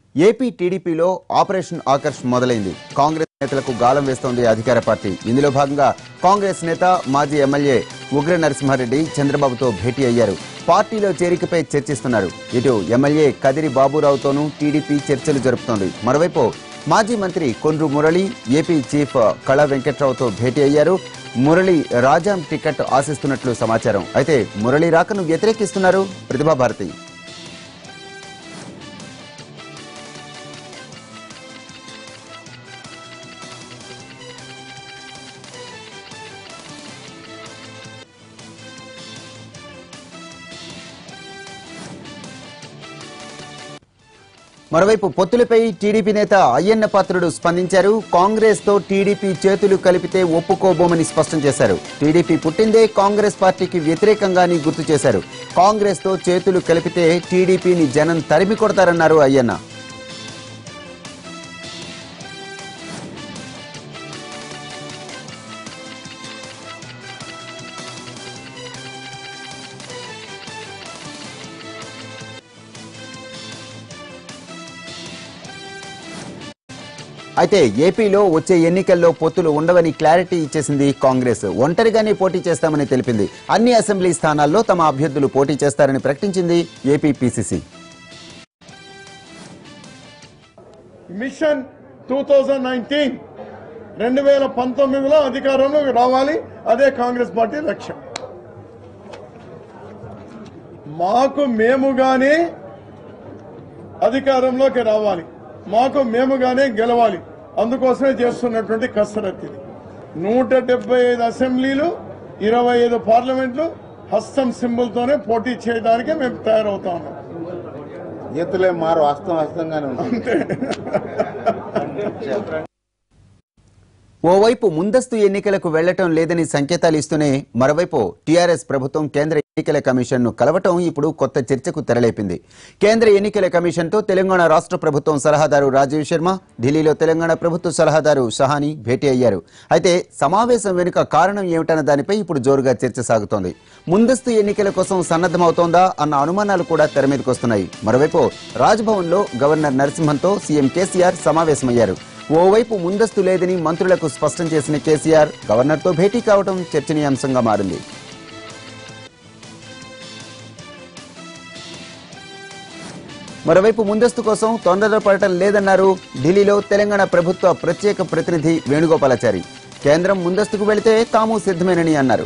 AP టీడీపీలో operation Akarsh మొదలైంది కాంగ్రెస్ నేతలకు గాలం వేస్తోంది అధికార పార్టీ ఇందులో భాగంగా కాంగ్రెస్ నేత మాజీ ఎమ్మెల్యే ఉగ్ర నరసింహారెడ్డి చంద్రబాబుతో భేటీ అయ్యారు పార్టీలో చేరికపై చర్చిస్తున్నారు ఇటు ఎమ్మెల్యే కదిరి బాబురావుతోనూ టీడీపీ చర్చలు జరుపుతోంది మరోవైపు మాజీ మంత్రి కొండ్రు మురళి ఏపీ చీఫ్ కళా వెంకట్రావుతో భేటీ అయ్యారు మురళి రాజాం టికెట్ ఆశిస్తున్నట్లు సమాచారం అయితే మురళి రాకను వ్యతిరేకిస్తున్నారు ప్రతిభాభారతి మరోవైపు పొత్తులపై టీడీపీ నేత అయ్యన్న పాత్రుడు స్పందించారు కాంగ్రెస్ తో టీడీపీ చేతులు కలిపితే ఒప్పుకోబోమని స్పష్టం చేశారు టీడీపీ పుట్టిందే కాంగ్రెస్ పార్టీకి వ్యతిరేకంగా అని గుర్తు చేశారు కాంగ్రెస్ తో చేతులు కలిపితే టీడీపీని జనం తరిమి కొడతారన్నారు అయ్యన్న అయితే ఏపీలో వచ్చే ఎన్నికల్లో పొత్తులు ఉండవని క్లారిటీ ఇచ్చేసింది కాంగ్రెస్ ఒంటరిగానే పోటీ చేస్తామని తెలిపింది అన్ని అసెంబ్లీ స్థానాల్లో తమ అభ్యర్థులు పోటీ చేస్తారని ప్రకటించింది AP PCC mission two thousand nineteen రెండు వేల పంతొమ్మిదిలో అధికారంలోకి రావాలి అదే కాంగ్రెస్ పార్టీ లక్ష్యం మాకు మేముగానే అధికారంలోకి రావాలి మాకు మేముగానే గెలవాలి అందుకోసమే చేస్తున్నటువంటి కసరత్తు ఇది నూట డెబ్బై ఐదు అసెంబ్లీలు ఇరవై ఐదు పార్లమెంట్లు హస్తం సింబుల్తోనే పోటీ చేయడానికి మేము తయారవుతా ఉన్నాం ఎత్తులే మారు హస్తం హస్తంగానే ఉంటుంది ఓవైపు ముందస్తు ఎన్నికలకు వెళ్లటం లేదని సంకేతాలు ఇస్తూనే మరోవైపు టీఆర్ఎస్ ప్రభుత్వం కేంద్ర ఎన్నికల కమిషన్ ను కలవటం ఇప్పుడు కొత్త చర్చకు తెరలేపింది కేంద్ర ఎన్నికల కమిషన్ తో తెలంగాణ రాష్ట్ర ప్రభుత్వం సలహాదారు రాజీవ్ శర్మ ఢిల్లీలో తెలంగాణ ప్రభుత్వ సలహాదారు షహాని భేటీ అయ్యారు అయితే సమావేశం వెనుక కారణం ఏమిటన్న దానిపై ఇప్పుడు జోరుగా చర్చ సాగుతోంది ముందస్తు ఎన్నికల కోసం సన్నద్దమవుతోందా అన్న అనుమానాలు కూడా తెర మీదకొస్తున్నాయి మరోవైపు రాజ్భవన్ లో గవర్నర్ నరసింహన్తో సీఎం కేసీఆర్ సమావేశమయ్యారు ఓవైపు ముందస్తు లేదని మంత్రులకు స్పష్టం చేసిన కేసీఆర్ గవర్నర్తో భేటీ కావడం చర్చనీయాంశంగా మారింది మరోవైపు ముందస్తు కోసం తొందరపడటం లేదన్నారు ఢిల్లీలో తెలంగాణ ప్రభుత్వ ప్రత్యేక ప్రతినిధి వేణుగోపాలాచారి కేంద్రం ముందస్తుకు వెళితే తాము సిద్ధమేనని అన్నారు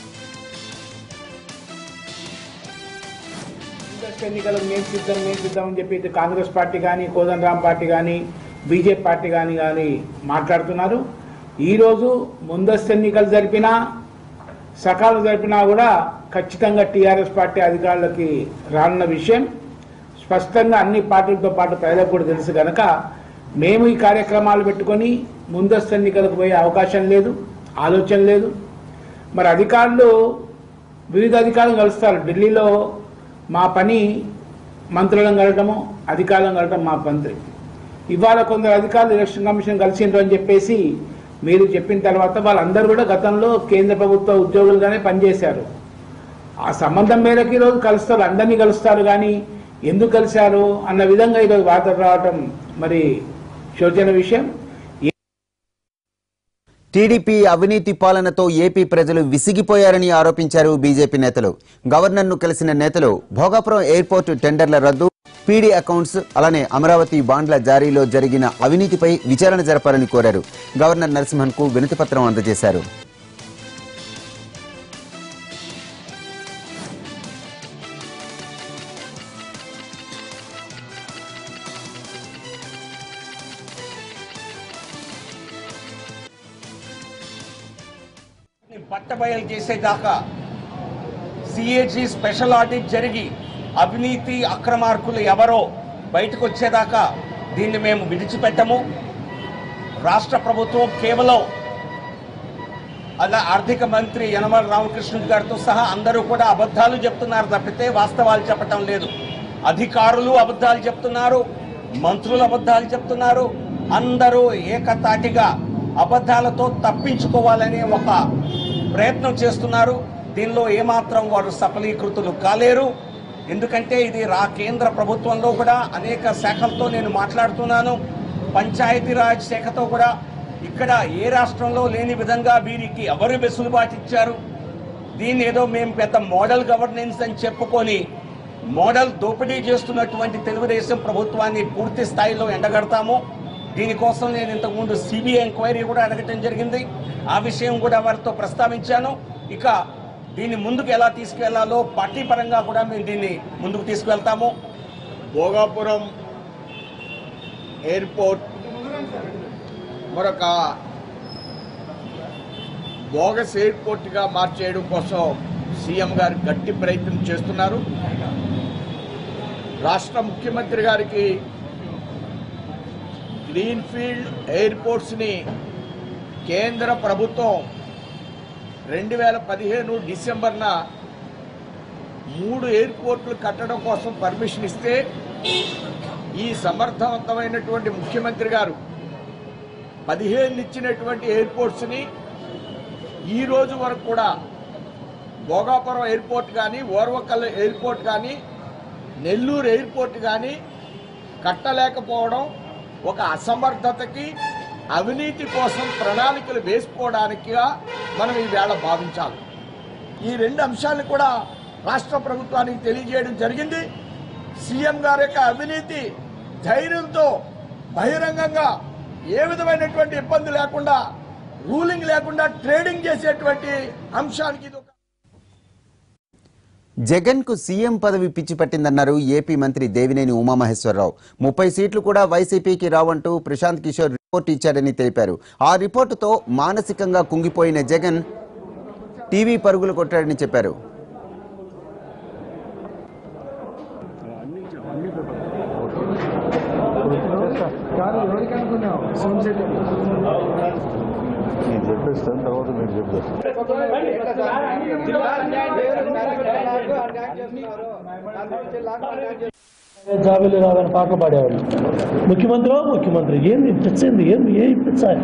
ముందస్తు ఎన్నికలకు మేము సిద్ధం మేము సిద్ధం అని చెప్పి ఇటు కాంగ్రెస్ పార్టీ కానీ కోదండరాం పార్టీ కానీ బీజేపీ పార్టీ కానీ కానీ మాట్లాడుతున్నారు ఈరోజు ముందస్తు ఎన్నికలు జరిపినా సకాలం జరిపినా కూడా ఖచ్చితంగా టీఆర్ఎస్ పార్టీ అధికారులకి రానున్న విషయం స్పష్టంగా అన్ని పార్టీలతో పాటు ప్రజలకు కూడా తెలుసు కనుక మేము ఈ కార్యక్రమాలు పెట్టుకొని ముందస్తు ఎన్నికలకు పోయే అవకాశం లేదు ఆలోచన లేదు మరి అధికారులు వివిధ అధికారులు కలుస్తారు ఢిల్లీలో మా పని మంత్రులను కలటము అధికారులను కలటం మా మంత్రి ఇవాళ కొందరు అధికారులు ఎలక్షన్ కమిషన్ కలిసిండ్రు అని చెప్పేసి మీరు చెప్పిన తర్వాత వాళ్ళందరూ కూడా గతంలో కేంద్ర ప్రభుత్వ ఉద్యోగులుగానే పనిచేశారు ఆ సంబంధం మేరకు ఈరోజు కలుస్తారు అందరినీ కలుస్తారు కానీ ఎందుకు కలిశారు అన్న విధంగా ఈరోజు వార్తలు రావటం మరి శోచన విషయం టీడీపీ అవినీతి పాలనతో ఏపీ ప్రజలు విసిగిపోయారని ఆరోపించారు బీజేపీ నేతలు గవర్నర్ను కలిసిన నేతలు భోగాపురం ఎయిర్పోర్టు టెండర్ల రద్దు పీడీ అకౌంట్స్ అలానే అమరావతి బాండ్ల జారీలో జరిగిన అవినీతిపై విచారణ జరపాలని కోరారు గవర్నర్ నరసింహన్కు వినతిపత్రం అందజేశారు పట్టబయలు చేసేదాకా సిఏజీ స్పెషల్ ఆడిట్ జరిగి అవినీతి అక్రమార్కులు ఎవరో బయటకు వచ్చేదాకా దీన్ని మేము విడిచిపెట్టము రాష్ట్ర ప్రభుత్వం కేవలం అలా ఆర్థిక మంత్రి యనమల రామకృష్ణుడు గారితో సహా అందరూ కూడా అబద్ధాలు చెప్తున్నారు తప్పితే వాస్తవాలు చెప్పటం లేదు అధికారులు అబద్ధాలు చెప్తున్నారు మంత్రులు అబద్ధాలు చెప్తున్నారు అందరూ ఏకతాటిగా అబద్ధాలతో తప్పించుకోవాలనే ఒక ప్రయత్నం చేస్తున్నారు దీనిలో ఏమాత్రం వారు సఫలీకృతులు కాలేరు ఎందుకంటే ఇది రా కేంద్ర ప్రభుత్వంలో కూడా అనేక శాఖలతో నేను మాట్లాడుతున్నాను పంచాయతీరాజ్ శాఖతో కూడా ఇక్కడ ఏ రాష్ట్రంలో లేని విధంగా వీరికి ఎవరు వెసులుబాటు ఇచ్చారు దీన్ని ఏదో మేము పెద్ద మోడల్ గవర్నెన్స్ అని చెప్పుకొని మోడల్ దోపిడీ చేస్తున్నటువంటి తెలుగుదేశం ప్రభుత్వాన్ని పూర్తి స్థాయిలో ఎండగడతాము దీనికోసం నేను ఇంతకుముందు సిబిఐ ఎంక్వైరీ కూడా అడగటం జరిగింది ఆ విషయం కూడా వారితో ప్రస్తావించాను ఇక దీన్ని ముందుకు ఎలా తీసుకువెళ్లాలో పార్టీ పరంగా కూడా మేము దీన్ని ముందుకు తీసుకువెళ్తాము భోగాపురం ఎయిర్పోర్ట్ మరొక బోగస్ ఎయిర్పోర్ట్గా మార్చేయడం కోసం సీఎం గారు గట్టి ప్రయత్నం చేస్తున్నారు రాష్ట్ర ముఖ్యమంత్రి గారికి గ్రీన్ఫీల్డ్ ఎయిర్పోర్ట్స్ని కేంద్ర ప్రభుత్వం రెండు వేల పదిహేను డిసెంబర్న మూడు ఎయిర్పోర్ట్లు కట్టడం కోసం పర్మిషన్ ఇస్తే ఈ సమర్థవంతమైనటువంటి ముఖ్యమంత్రి గారు పదిహేను ఇచ్చినటువంటి ఎయిర్పోర్ట్స్ని ఈ రోజు వరకు కూడా భోగాపురం ఎయిర్పోర్ట్ కానీ ఓర్వకల్ ఎయిర్పోర్ట్ కానీ నెల్లూరు ఎయిర్పోర్ట్ కానీ కట్టలేకపోవడం ఒక అసమర్థతకి అవినీతి కోసం ప్రణాళికలు వేసుకోవడానికిగా మనం ఈవేళ భావించాలి ఈ రెండు అంశాలను కూడా రాష్ట్ర ప్రభుత్వానికి తెలియజేయడం జరిగింది సీఎం గారి యొక్క అవినీతి ధైర్యంతో బహిరంగంగా ఏ విధమైనటువంటి ఇబ్బంది లేకుండా రూలింగ్ లేకుండా ట్రేడింగ్ చేసేటువంటి అంశానికి ఇది ఒక జగన్ కు సీఎం పదవి పిచ్చి పట్టిందన్నారు ఏపీ మంత్రి దేవినేని ఉమామహేశ్వరరావు ముప్పై సీట్లు కూడా వైసీపీకి రావంటూ ప్రశాంత్ కిషోర్ రిపోర్ట్ ఇచ్చాడని తెలిపారు ఆ రిపోర్టుతో మానసికంగా కుంగిపోయిన జగన్ టీవీ పరుగులు కొట్టాడని చెప్పారు నేను చెప్పేస్తాను తర్వాత మీరు చెప్పేస్తాను జాబిలు రావని పాటలు పాడేవాళ్ళు ముఖ్యమంత్రి ముఖ్యమంత్రి ఏంది పిచ్చింది ఏంది ఏ పిచ్చాయి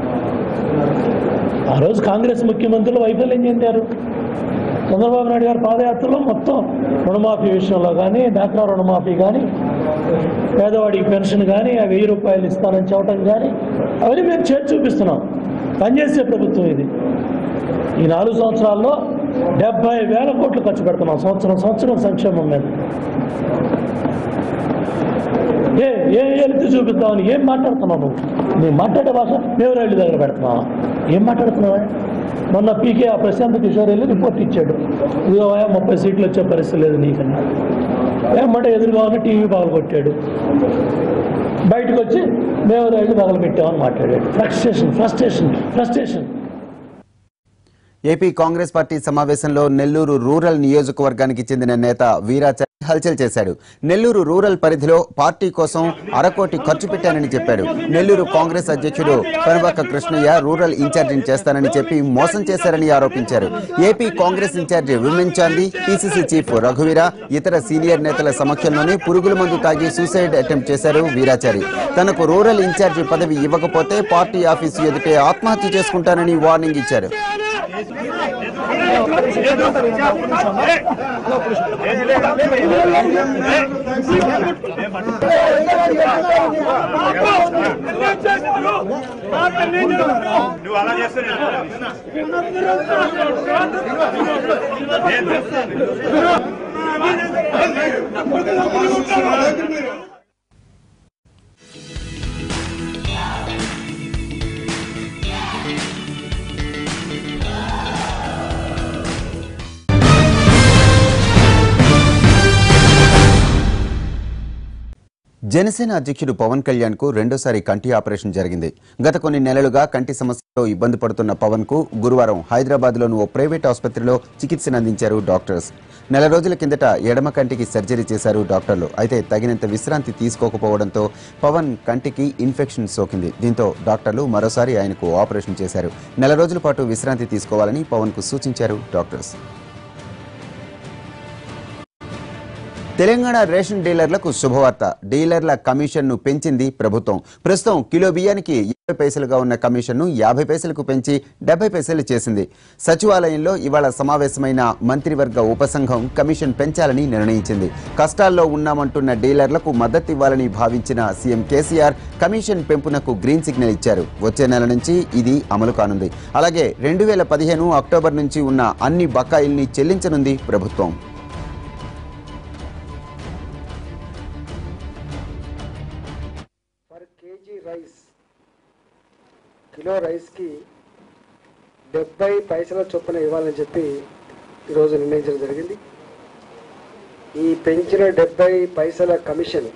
ఆ రోజు కాంగ్రెస్ ముఖ్యమంత్రులు వైఫల్యం చెందారు చంద్రబాబు నాయుడు గారి పాదయాత్రలో మొత్తం రుణమాఫీ విషయంలో కానీ డాక్రా రుణమాఫీ కానీ పేదవాడికి పెన్షన్ కానీ ఆ వెయ్యి రూపాయలు ఇస్తానని చెప్పడం కానీ అవన్నీ మేము చేసి చూపిస్తున్నాం పనిచేసే ప్రభుత్వం ఇది ఈ నాలుగు సంవత్సరాల్లో డెబ్బై వేల కోట్లు ఖర్చు పెడుతున్నాం సంవత్సరం సంవత్సరం సంక్షేమం మీద ఏ ఏ ఎత్తి చూపిద్దామని ఏం మాట్లాడుతున్నావు నువ్వు నీ మాట్లాడే భాష మేము రైలు దగ్గర పెడుతున్నావా ఏం మాట్లాడుతున్నావా మొన్న పీకే ఆ ప్రశాంత్ కిషోర్ వెళ్ళి రిపోర్ట్ ఇచ్చాడు ఇదిగో అయ్యా ముప్పై సీట్లు వచ్చే పరిస్థితి లేదు నీకన్నా ఏమంటే ఎదురుగా ఉన్న టీవీ పగలు కొట్టాడు బయటకు వచ్చి మేము రైలు పగలు పెట్టామని మాట్లాడాడు frustration frustration frustration AP Congress party సమావేశంలో నెల్లూరు రూరల్ నియోజకవర్గానికి చెందిన నేత వీరాచారి హల్చల్ చేశాడు నెల్లూరు రూరల్ పరిధిలో పార్టీ కోసం అరకోటి ఖర్చు పెట్టానని చెప్పాడు నెల్లూరు కాంగ్రెస్ అధ్యక్షుడు పనబాక కృష్ణయ్య రూరల్ ఇన్ఛార్జిని చేస్తానని చెప్పి మోసం చేశారని ఆరోపించారు AP Congress incharge Oommen Chandy PCC chief రఘువీర ఇతర సీనియర్ నేతల సమక్షంలోనే పురుగుల మందు తాగి సూసైడ్ అటెంప్ట్ చేశారు వీరాచారి తనకు రూరల్ ఇన్ఛార్జి పదవి ఇవ్వకపోతే పార్టీ ఆఫీసు ఎదుటే ఆత్మహత్య చేసుకుంటానని వార్నింగ్ ఇచ్చారు జనసేన అధ్యక్షుడు పవన్ కళ్యాణ్ కు రెండోసారి కంటి ఆపరేషన్ జరిగింది గత కొన్ని నెలలుగా కంటి సమస్యతో ఇబ్బంది పడుతున్న పవన్ కు గురువారం హైదరాబాద్ లోని ఓ ప్రైవేట్ ఆసుపత్రిలో చికిత్సను అందించారు డాక్టర్స్ నెల రోజుల కిందట ఎడమ కంటికి సర్జరీ చేశారు డాక్టర్లు అయితే తగినంత విశ్రాంతి తీసుకోకపోవడంతో పవన్ కంటికి ఇన్ఫెక్షన్ సోకింది దీంతో డాక్టర్లు మరోసారి ఆయనకు ఆపరేషన్ చేశారు నెల రోజుల పాటు విశ్రాంతి తీసుకోవాలని పవన్ కు సూచించారు డాక్టర్స్ తెలంగాణ రేషన్ డీలర్లకు శుభవార్త డీలర్ల కమిషన్ను పెంచింది ప్రభుత్వం ప్రస్తుతం కిలో బియ్యానికి ఇరవై పైసలుగా ఉన్న కమిషన్ను యాభై పైసలకు పెంచి డెబ్బై పైసలు చేసింది సచివాలయంలో ఇవాళ సమావేశమైన మంత్రివర్గ ఉపసంఘం కమిషన్ పెంచాలని నిర్ణయించింది కష్టాల్లో ఉన్నామంటున్న డీలర్లకు మద్దతు ఇవ్వాలని భావించిన సీఎం కేసీఆర్ కమిషన్ పెంపునకు గ్రీన్ సిగ్నల్ ఇచ్చారు వచ్చే నెల నుంచి ఇది అమలు కానుంది అలాగే రెండు వేల పదిహేను అక్టోబర్ నుంచి ఉన్న అన్ని బకాయిల్ని చెల్లించనుంది ప్రభుత్వం పర్ కేజీ రైస్ కిలో రైస్కి డెబ్బై పైసల చొప్పున ఇవ్వాలని చెప్పి ఈరోజు నిర్ణయించడం జరిగింది ఈ పెంచిన డెబ్బై పైసల కమిషన్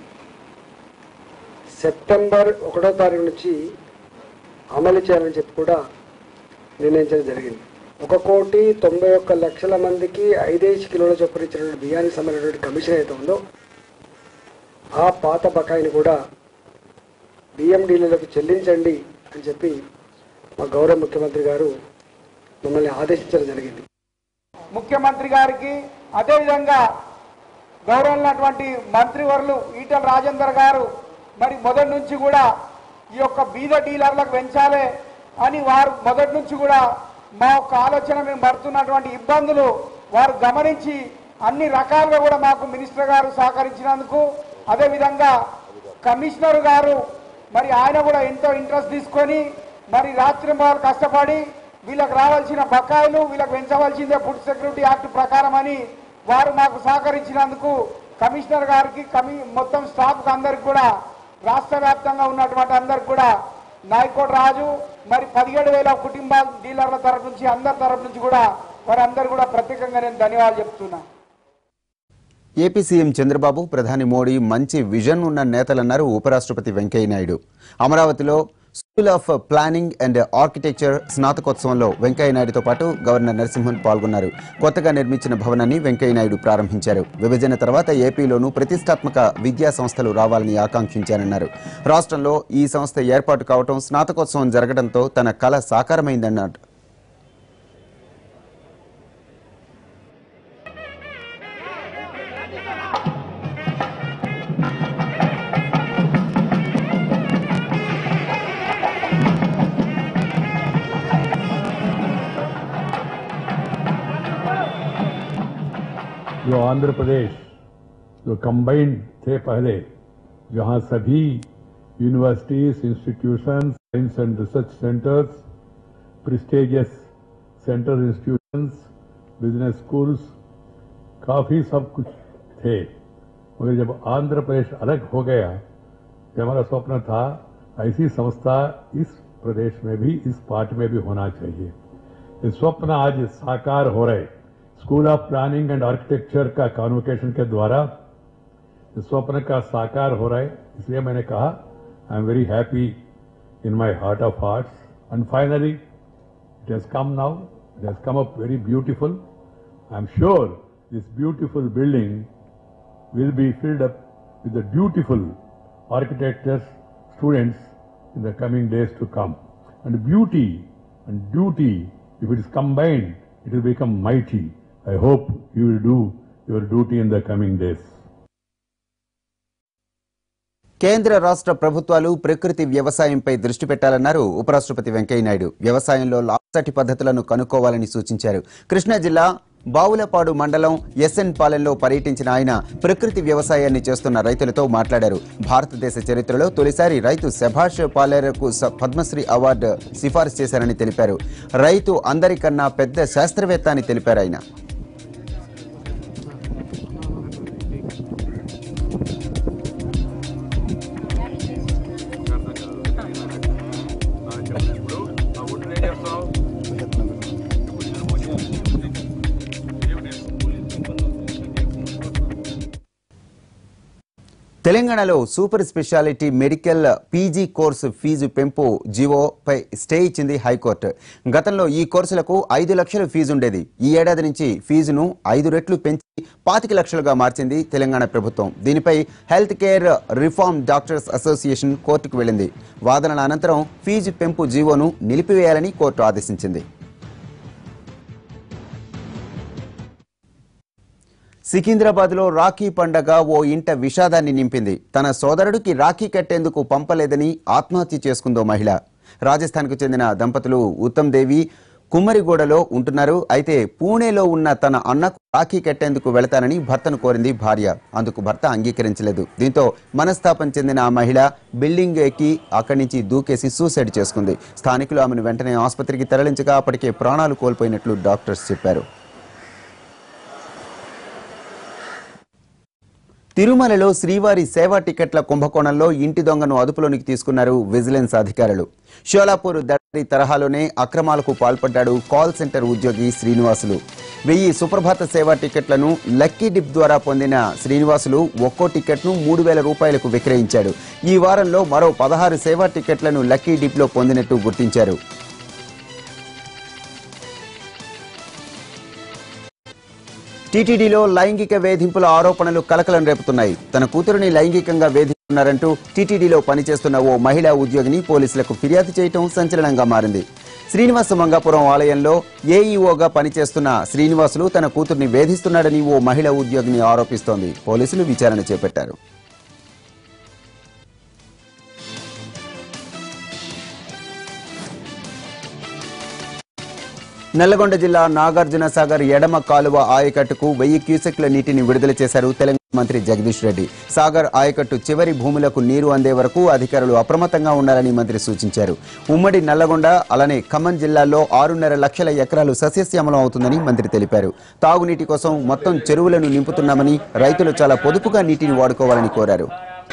సెప్టెంబర్ ఒకటో తారీఖు నుంచి అమలు చేయాలని చెప్పి కూడా నిర్ణయించడం జరిగింది ఒక కోటి తొంభై ఒక్క లక్షల మందికి ఐదేసి కిలోల చొప్పున ఇచ్చినటువంటి బియ్యానికి సంబంధించినటువంటి కమిషన్ అయితే ఉందో ఆ పాత బకాయిని కూడా బియ్యం డీలర్లకు చెల్లించండి అని చెప్పి మా గౌరవ ముఖ్యమంత్రి గారు మమ్మల్ని ఆదేశించడం జరిగింది ముఖ్యమంత్రి గారికి అదేవిధంగా గౌరవమైనటువంటి మంత్రివర్లు ఈటల రాజేందర్ గారు మరి మొదటి నుంచి కూడా ఈ యొక్క బీద డీలర్లకు పెంచాలి అని వారు మొదటి నుంచి కూడా మా యొక్క ఆలోచన మేము పడుతున్నటువంటి ఇబ్బందులు వారు గమనించి అన్ని రకాలుగా కూడా మాకు మినిస్టర్ గారు సహకరించినందుకు అదేవిధంగా కమిషనర్ గారు మరి ఆయన కూడా ఎంతో ఇంట్రెస్ట్ తీసుకొని మరి రాత్రి కష్టపడి వీళ్ళకి రావాల్సిన బకాయిలు వీళ్ళకి పెంచవలసిందే ఫుడ్ సెక్యూరిటీ యాక్ట్ ప్రకారం అని వారు మాకు సహకరించినందుకు కమిషనర్ గారికి కమి మొత్తం స్టాఫ్ అందరికి కూడా రాష్ట్ర వ్యాప్తంగా ఉన్నటువంటి అందరికి కూడా నాయకోటి రాజు మరి పదిహేడు వేల కుటుంబాల డీలర్ల తరఫు నుంచి అందరి తరఫు నుంచి కూడా వారందరూ కూడా ప్రత్యేకంగా నేను ధన్యవాదాలు చెప్తున్నా ఏపీ సీఎం చంద్రబాబు ప్రధాని మోడీ మంచి విజన్ ఉన్న నేతలన్నారు ఉపరాష్ట్రపతి వెంకయ్యనాయుడు అమరావతిలో school of planning and architecture స్నాతకోత్సవంలో వెంకయ్యనాయుడుతో పాటు గవర్నర్ నరసింహన్ పాల్గొన్నారు కొత్తగా నిర్మించిన భవనాన్ని వెంకయ్యనాయుడు ప్రారంభించారు విభజన తర్వాత ఏపీలోనూ ప్రతిష్టాత్మక విద్యా సంస్థలు రావాలని ఆకాంక్షించారన్నారు రాష్ట్రంలో ఈ సంస్థ ఏర్పాటు కావటం స్నాతకోత్సవం జరగడంతో తన కల సాకారమైందన్నారు जो आंध्र प्रदेश जो कंबाइंड थे पहले जहां सभी universities institutions science and research centres prestigious centre institutions business schools काफी सब कुछ थे मगर जब आंध्र प्रदेश अलग हो गया तो हमारा स्वप्न था ऐसी संस्था इस प्रदेश में भी इस पार्ट में भी होना चाहिए ये स्वप्न आज साकार हो रहे school of planning and architecture का कॉन्वोकेशन के द्वारा इस स्वप्न का साकार हो रहा है इसलिए मैंने कहा I am very happy in my heart of hearts and finally it has come now it has come up very beautiful I am sure this beautiful building will be filled up with the beautiful architects, students in the coming days to come. And beauty and duty, if it is combined, it will become mighty. I hope you will do your duty in the coming days. కేంద్ర రాష్ట్ర ప్రభుత్వాలు ప్రకృతి వ్యవసాయంపై దృష్టి పెట్టాలన్నారు ఉపరాష్ట్రపతి వెంకయ్యనాయుడు వ్యవసాయంలో లాభసాటి పద్ధతులను కనుక్కోవాలని సూచించారు కృష్ణా జిల్లా బావులపాడు మండలం ఎస్ఎన్ పాలెంలో పర్యటించిన ఆయన ప్రకృతి వ్యవసాయాన్ని చేస్తున్న రైతులతో మాట్లాడారు భారతదేశ చరిత్రలో తొలిసారి రైతు శభాష్ పాలేరకు స- పద్మశ్రీ అవార్డు సిఫారసు చేశారని తెలిపారు రైతు అందరికన్నా పెద్ద శాస్త్రవేత్త అని తెలిపారు ఆయన తెలంగాణలో super speciality medical PG course fee పెంపు జీవోపై స్టే ఇచ్చింది హైకోర్టు గతంలో ఈ కోర్సులకు ఐదు లక్షల ఫీజు ఉండేది ఈ ఏడాది నుంచి ఫీజును ఐదు రెట్లు పెంచి పాతిక లక్షలుగా మార్చింది తెలంగాణ ప్రభుత్వం దీనిపై health care reform doctors association కోర్టుకు వెళ్ళింది వాదనల అనంతరం ఫీజు పెంపు జీవోను నిలిపివేయాలని కోర్టు ఆదేశించింది సికింద్రాబాద్లో రాఖీ పండగ ఓ ఇంట విషాదాన్ని నింపింది తన సోదరుడికి రాఖీ కట్టేందుకు పంపలేదని ఆత్మహత్య చేసుకుందో మహిళ రాజస్థాన్కు చెందిన దంపతులు ఉత్తమ్ దేవి కుమ్మరిగూడలో ఉంటున్నారు అయితే పూణేలో ఉన్న తన అన్నకు రాఖీ కట్టేందుకు వెళతానని భర్తను కోరింది భార్య అందుకు భర్త అంగీకరించలేదు దీంతో మనస్తాపం చెందిన ఆ మహిళ బిల్డింగ్ ఎక్కి అక్కడి నుంచి దూకేసి సూసైడ్ చేసుకుంది స్థానికులు ఆమెను వెంటనే ఆసుపత్రికి తరలించగా అప్పటికే ప్రాణాలు కోల్పోయినట్లు డాక్టర్స్ చెప్పారు తిరుమలలో శ్రీవారి సేవా టికెట్ల కుంభకోణంలో ఇంటి దొంగను అదుపులోనికి తీసుకున్నారు విజిలెన్స్ అధికారులు షోలాపూర్ దళారి తరహాలోనే అక్రమాలకు పాల్పడ్డాడు కాల్ సెంటర్ ఉద్యోగి శ్రీనివాసులు వెయ్యి సుప్రభాత సేవా టికెట్లను లక్కీ డిప్ ద్వారా పొందిన శ్రీనివాసులు ఒక్కో టికెట్ను మూడు వేల రూపాయలకు విక్రయించాడు ఈ వారంలో మరో పదహారు సేవా టికెట్లను లక్కీ డిప్లో పొందినట్టు గుర్తించారు టీటీడీలో లైంగిక వేధింపుల ఆరోపణలు కలకలం రేపుతున్నాయి తన కూతురుని లైంగికంగా వేధిస్తున్నారంటూ టీటీడీలో పనిచేస్తున్న ఓ మహిళా ఉద్యోగిని పోలీసులకు ఫిర్యాదు చేయటం సంచలనంగా మారింది శ్రీనివాస మంగాపురం ఆలయంలో ఏఈఓగా పనిచేస్తున్న శ్రీనివాసులు తన కూతుర్ని వేధిస్తున్నాడని ఓ మహిళా ఉద్యోగిని ఆరోపిస్తోంది పోలీసులు విచారణ చేపట్టారు నల్లగొండ జిల్లా నాగార్జున సాగర్ ఎడమ కాలువ ఆయకట్టుకు వెయ్యి క్యూసెక్ల నీటిని విడుదల చేశారు తెలంగాణ మంత్రి జగదీష్ రెడ్డి సాగర్ ఆయకట్టు చివరి భూములకు నీరు అందే వరకు అధికారులు అప్రమత్తంగా ఉండాలని మంత్రి సూచించారు ఉమ్మడి నల్లగొండ అలానే ఖమ్మం జిల్లాల్లో ఆరున్నర లక్షల ఎకరాలు సస్యశ్యామలం అవుతుందని మంత్రి తెలిపారు తాగునీటి కోసం మొత్తం చెరువులను నింపుతున్నామని రైతులు చాలా పొదుపుగా నీటిని వాడుకోవాలని కోరారు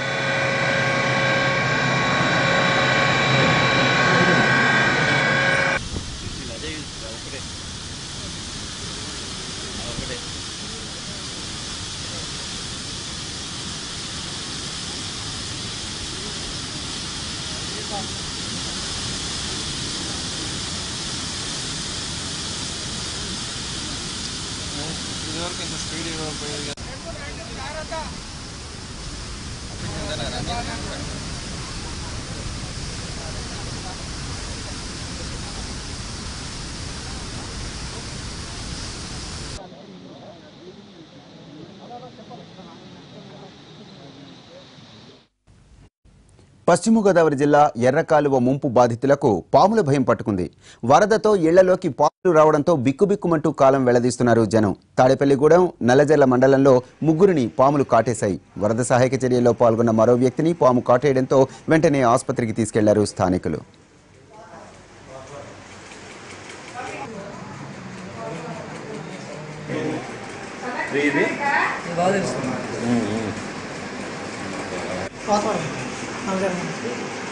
పశ్చిమ గోదావరి జిల్లా ఎర్రకాలువ ముంపు బాధితులకు పాముల భయం పట్టుకుంది వరదతో ఇళ్లలోకి పాములు రావడంతో బిక్కుబిక్కుమంటూ కాలం వెళ్లదీస్తున్నారు జనం తాడేపల్లిగూడెం నల్లజర్ల మండలంలో ముగ్గురిని పాములు కాటేశాయి వరద సహాయక చర్యల్లో పాల్గొన్న మరో వ్యక్తిని పాము కాటేయడంతో వెంటనే ఆసుపత్రికి తీసుకెళ్లారు స్థానికులు వాతావరణం